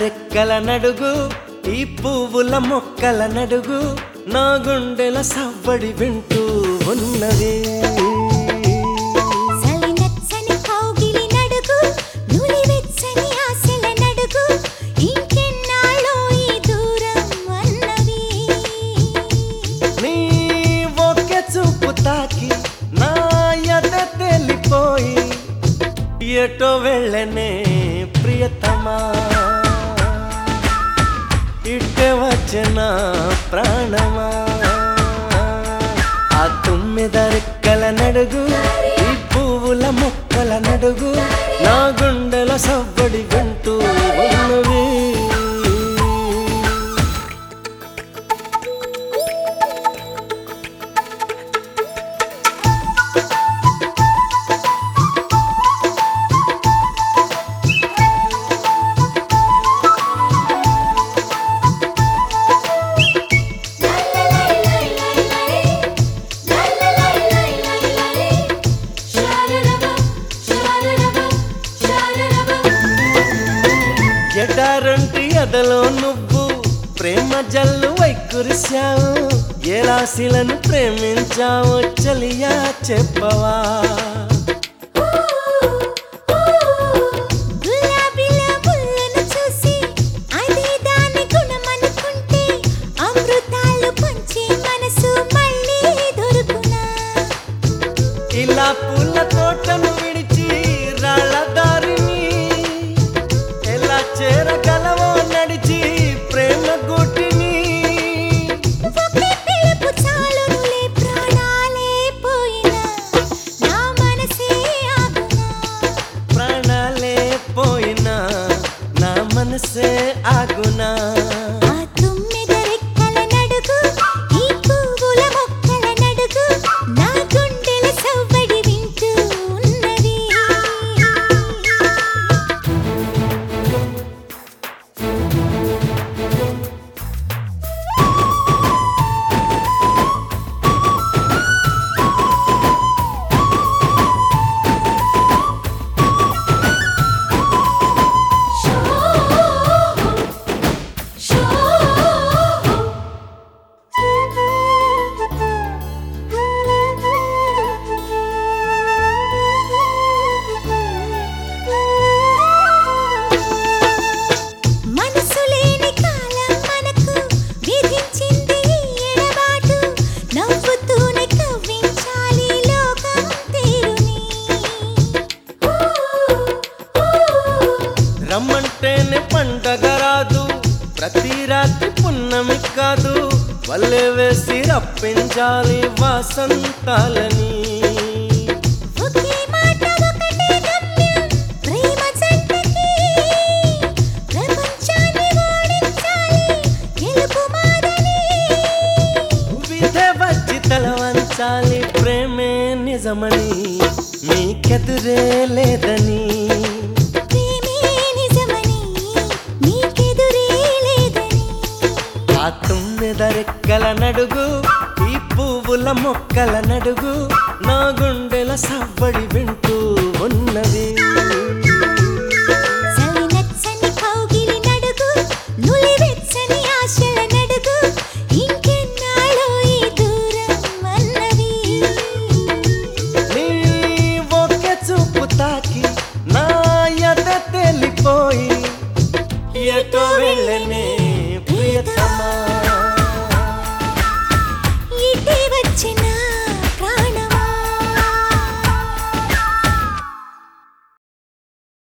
రెక్కల నడుగు ఈ పువ్వుల మొక్కల నడుగు నా గుండెల సవ్వడి వింటూ ఉన్నది సలినచ్చని కౌగిలి నడుగు నులివెచ్చని ఆశల నడుగు ఇంకెన్నాళ్ళో ఈ దూరం అన్నవి నీ ఒకే చూపు తాకి నా ఎద తెలిపోయి ఎటో వెళ్ళనే ప్రియతమా ఇట్టే వచ్చిన ప్రాణమా ఆ తుమ్మిద రెక్కల నడుగు ఈ పువ్వుల మొక్కల నడుగు నా గుండెల సవ్వడి వింటూ ఉన్నవి ఎడారంటి ఎదలో నువ్వు ప్రేమ జల్లు వై కురిశావు ఏ రాశిలను ప్రేమించావు చలియా చెప్పవా గులాబీల ముళ్ళను చూసి అదే దాని గుణమనుకుంటే అమృతాలు పంచే మనసు మళ్ళీ దొరుకునా ఇలా పూల తోటను విడిచి రాళ్ళ దారిని ఎలా చేరగలవో నడిచి ప్రేమ గుటిని ఒకే పిలుపు చాలునులే ప్రాణాలే పోయినా నా మనసే ఆగునా ప్రాణాలే పోయినా నా మనసే ఆగునా ఆ తుమ్మెద రెక్కల నడుగు ఈ పువ్వుల మొక్కల నడుగు నా గుండెల సవ్వడి వింటూ ఉన్నది మనసు లేని కాలం మనకు విధించింది ఈ ఎడబాటు నవ్వుతూనే కవ్వించాలి లోకం తీరుని రమ్మంటేనే పండగ రాదు ప్రతి రాత్రి పున్నమి కాదు వల్లే వేసి రప్పించాలి వాసంతాలని ఒకే మాట ఒకటే గమ్యం ప్రేమ జంటకి ప్రపంచాన్ని ఓడించాలి గెలుపు మాదని విధే వచ్చి తల వంచాలి ప్రేమే నిజమని మీకెదురే లేదని ప్రేమే నిజమని నీకెదురే లేదని ఆ తుమ్మెద రెక్కల నడుగు ఈ పువ్వుల మొక్కల నడుగు నా గుండెల సవ్వడి వింటూ ఉన్నది